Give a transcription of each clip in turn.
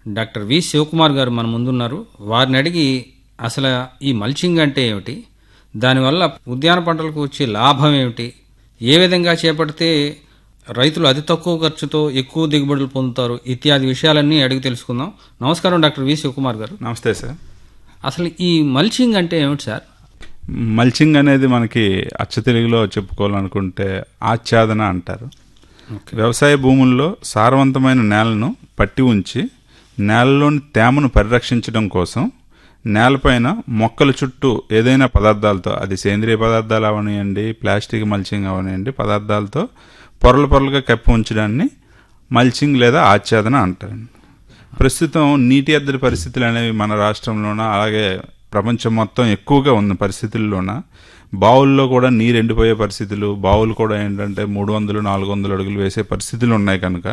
Doctor V Shivakumar గారు మన ముందున్నారు వారిని అడిగి అసలు ఈ మల్చింగ్ అంటే ఏమిటి దానివల్ల ఉద్యాన పంటలకు వచ్చే లాభం ఏమిటి ఏ విధంగా చేపడితే రైతులు అతి తక్కువ ఖర్చుతో ఎక్కువ దిగుబడులు పొందుతారు ఇత్యాది విషయాలన్నీ అడిగి తెలుసుకుందాం నమస్కారం డాక్టర్ వి శివకుమార్ గారు నమస్తే సార్ అసలు ఈ మల్చింగ్ అంటే ఏమిటి సార్ మల్చింగ్ అనేది మనకి అచ్చ తెలుగులో చెప్పుకోవాలనుకుంటే ఆచ్ఛాదన అంటారు వ్యవసాయ భూముల్లో సారవంతమైన నేలను పట్టి ఉంచి నేలలోని తేమను పరిరక్షించడం కోసం నేలపైన మొక్కల చుట్టూ ఏదైనా పదార్థాలతో అది సేంద్రియ పదార్థాలు అవనివ్వండి ప్లాస్టిక్ మల్చింగ్ అవనివ్వండి పదార్థాలతో పొరలు పొరలుగా కప్పి ఉంచడాన్ని మల్చింగ్ లేదా ఆచ్ఛాదన అంటారు ప్రస్తుతం నీటి ఎద్దడి పరిస్థితులు అనేవి మన రాష్ట్రంలోన అలాగే ప్రపంచం మొత్తం ఎక్కువగా ఉన్న పరిస్థితుల్లోన బావుల్లో కూడా నీరు ఎండిపోయే పరిస్థితులు బావులు కూడా ఏంటంటే మూడు వందలు నాలుగు వందలు అడుగులు వేసే పరిస్థితులు ఉన్నాయి కనుక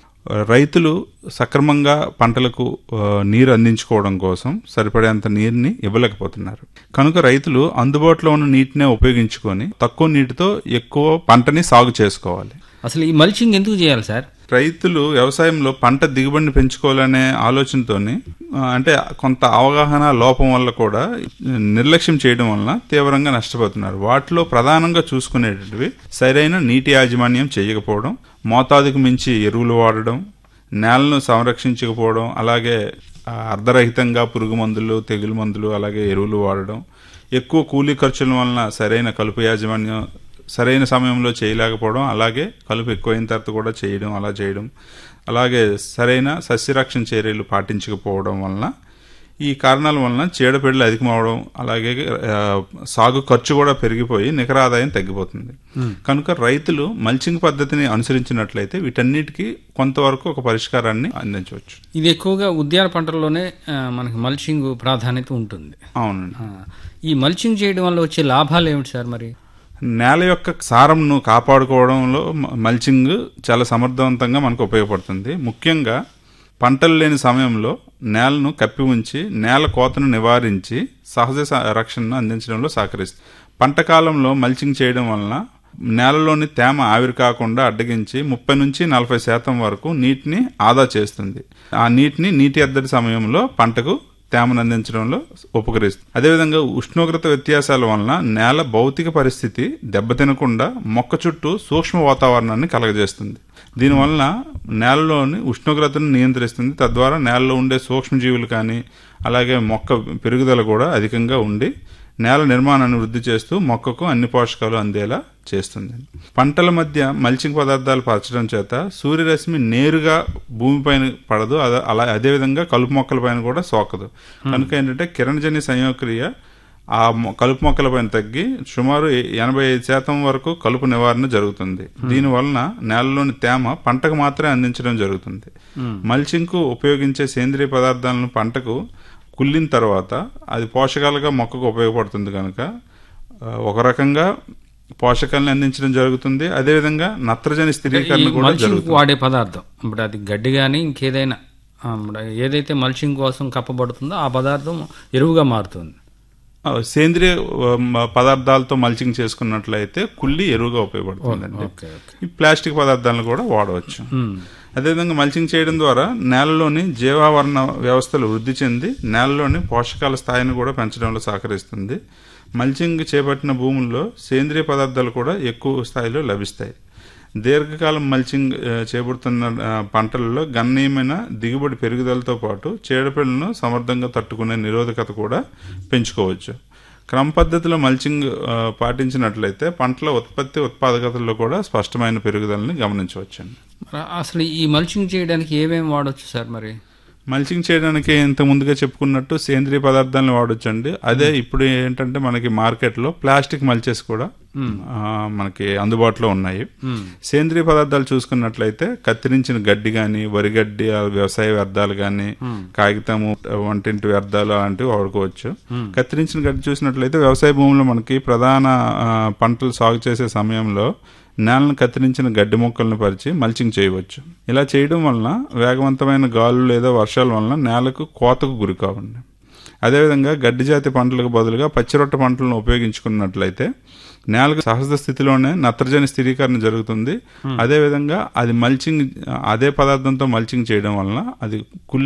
రైతులు సక్రమంగా పంటలకు ఆ, నీరు అందించుకోవడం కోసం సరిపడేంత నీరుని ఇవ్వలేకపోతున్నారు కనుక రైతులు అందుబాటులో ఉన్న నీటినే ఉపయోగించుకొని తక్కువ నీటితో ఎక్కువ పంటని సాగు చేసుకోవాలి అసలు ఈ మల్చింగ్ ఎందుకు చేయాలి సార్ రైతులు వ్యవసాయంలో పంట దిగుబడిని పెంచుకోవాలనే ఆలోచనతోని ఆ, అంటే కొంత అవగాహన లోపం వల్ల కూడా నిర్లక్ష్యం చేయడం వలన తీవ్రంగా నష్టపోతున్నారు వాటిలో ప్రధానంగా చూసుకునేటటివి సరైన నీటి యాజమాన్యం చేయకపోవడం మోతాదుకు మించి ఎరువులు వాడడం నేలను సంరక్షించకపోవడం అలాగే ఆ, అర్ధరహితంగా పురుగు మందులు తెగులు మందులు అలాగే ఎరువులు వాడడం ఎక్కువ కూలీ ఖర్చుల వలన సరైన కలుపు యాజమాన్యం సరైన సమయంలో చేయలేకపోవడం అలాగే కలుపు ఎక్కువైన తర్వాత కూడా చేయడం అలా చేయడం అలాగే సరైన సస్యరక్షణ చర్యలు పాటించకపోవడం వలన ఈ కారణాల వలన చీడపీడలు అధికమవడం అలాగే ఆ, సాగు ఖర్చు కూడా పెరిగిపోయి నికర ఆదాయం తగ్గిపోతుంది కనుక రైతులు మల్చింగ్ పద్ధతిని అనుసరించినట్లయితే వీటన్నిటికీ కొంతవరకు ఒక పరిష్కారాన్ని అందించవచ్చు ఇది ఎక్కువగా ఉద్యాన పంటల్లోనే ఆ, మనకి మల్చింగ్ ప్రాధాన్యత ఉంటుంది అవునండి ఆ, ఈ మల్చింగ్ చేయడం వల్ల వచ్చే లాభాలు ఏమిటి సార్ మరి నేల యొక్క సారంను కాపాడుకోవడంలో మ- మల్చింగ్ చాలా సమర్థవంతంగా మనకు ఉపయోగపడుతుంది ముఖ్యంగా పంటలు లేని సమయంలో నేలను కప్పి ఉంచి నేల కోతను నివారించి సహజ స- రక్షణను అందించడంలో సహకరిస్తుంది పంట కాలంలో మల్చింగ్ చేయడం వలన నేలలోని తేమ ఆవిరి కాకుండా అడ్డగించి ముప్పై నుంచి నలభై శాతం వరకు నీటిని ఆదా చేస్తుంది ఆ నీటిని నీటి ఎద్దడి సమయంలో పంటకు తేమను అందించడంలో ఉపకరిస్తుంది అదేవిధంగా ఉష్ణోగ్రత వ్యత్యాసాల వలన నేల భౌతిక పరిస్థితి దెబ్బతినకుండా మొక్క చుట్టూ సూక్ష్మ వాతావరణాన్ని కలగజేస్తుంది దీనివలన నేలలోని ఉష్ణోగ్రతను నియంత్రిస్తుంది తద్వారా నేలలో ఉండే సూక్ష్మజీవులు కానీ అలాగే మొక్క పెరుగుదల కూడా అధికంగా ఉండి నేల నిర్మాణాన్ని వృద్ధి చేస్తూ మొక్కకు అన్ని పోషకాలు అందేలా చేస్తుంది పంటల మధ్య మల్చింగ్ పదార్థాలు పరచడం చేత సూర్యరశ్మి నేరుగా భూమిపైన పడదు అద- అలా అదేవిధంగా కలుపు మొక్కల పైన కూడా సోకదు కనుక ఏంటంటే కిరణజన్య సంయోక్రియ ఆ మొ- కలుపు మొక్కల పైన తగ్గి సుమారు ఎనభై ఐదు శాతం వరకు కలుపు నివారణ జరుగుతుంది దీని వలన నేలలోని తేమ పంటకు మాత్రమే అందించడం జరుగుతుంది మల్చింగ్ కు ఉపయోగించే సేంద్రియ పదార్థాలను పంటకు కుళ్ళిన తర్వాత అది పోషకాలుగా మొక్కకు ఉపయోగపడుతుంది కనుక ఆ, ఒక రకంగా పోషకాలను అందించడం జరుగుతుంది అదేవిధంగా నత్రజని స్థిరీకరణ కూడా మల్చింగ్ జరుగుతుంది వాడే పదార్థం ఇప్పుడు అది గడ్డి కానీ ఇంకేదైనా ఆ, ఇప్పుడు ఏదైతే మల్చింగ్ కోసం కప్పబడుతుందో ఆ పదార్థం ఎరువుగా మారుతుంది ఆ, సేంద్రియ ఆ, మ- పదార్థాలతో మల్చింగ్ చేసుకున్నట్లయితే కుళ్ళి ఎరువుగా ఉపయోగపడుతుందండి ఓకే ఓకే ఈ ప్లాస్టిక్ పదార్థాలను కూడా వాడవచ్చు ఉమ్. అదేవిధంగా మల్చింగ్ చేయడం ద్వారా నేలలోని జీవావరణ వ్యవస్థలు వృద్ధి చెంది నేలలోని పోషకాల స్థాయిని కూడా పెంచడంలో సహకరిస్తుంది మల్చింగ్ చేపట్టిన భూముల్లో సేంద్రియ పదార్థాలు కూడా ఎక్కువ స్థాయిలో లభిస్తాయి దీర్ఘకాలం మల్చింగ్ ఆ, చేపడుతున్న ఆ, పంటలలో గణనీయమైన దిగుబడి పెరుగుదలతో పాటు చీడపీడలను సమర్థంగా తట్టుకునే నిరోధకత కూడా పెంచుకోవచ్చు క్రమ పద్ధతిలో మల్చింగ్ ఆ, పాటించినట్లయితే పంటల ఉత్పత్తి ఉత్పాదకతల్లో కూడా స్పష్టమైన పెరుగుదలని గమనించవచ్చండి మరి అసలు ఈ మల్చింగ్ చేయడానికి ఏమేమి వాడొచ్చు సార్ మరి మల్చింగ్ చేయడానికి ఇంత ముందుగా చెప్పుకున్నట్టు సేంద్రియ పదార్థాలను వాడొచ్చండి అదే ఇప్పుడు ఏంటంటే మనకి మార్కెట్లో ప్లాస్టిక్ మల్చెస్ కూడా ఆ, మనకి అందుబాటులో ఉన్నాయి ఉమ్. సేంద్రియ పదార్థాలు చూసుకున్నట్లయితే కత్తిరించిన గడ్డి గాని వరి గడ్డి ఆ వ్యవసాయ వ్యర్థాలు గాని కాగితము వంటింటి వ్యర్థాలు అలాంటివి వాడుకోవచ్చు కత్తిరించిన గడ్డి చూసినట్లయితే వ్యవసాయ భూముల్లో మనకి ప్రధాన ఆ, పంటలు సాగు చేసే సమయంలో నేలను కత్తిరించిన గడ్డి మొక్కలను పరిచి మల్చింగ్ చేయవచ్చు ఇలా చేయడం వలన వేగవంతమైన గాలులు లేదా వర్షాల వలన నేలకు కోతకు గురి కావండి అదేవిధంగా గడ్డి జాతి పంటలకు బదులుగా పచ్చిరొట్ట పంటలను ఉపయోగించుకున్నట్లయితే నేలకు సహజ స్థితిలోనే నత్రజని స్థిరీకరణ జరుగుతుంది అదేవిధంగా అది మల్చింగ్ అదే పదార్థంతో మల్చింగ్ చేయడం వలన అది కుళ్ళి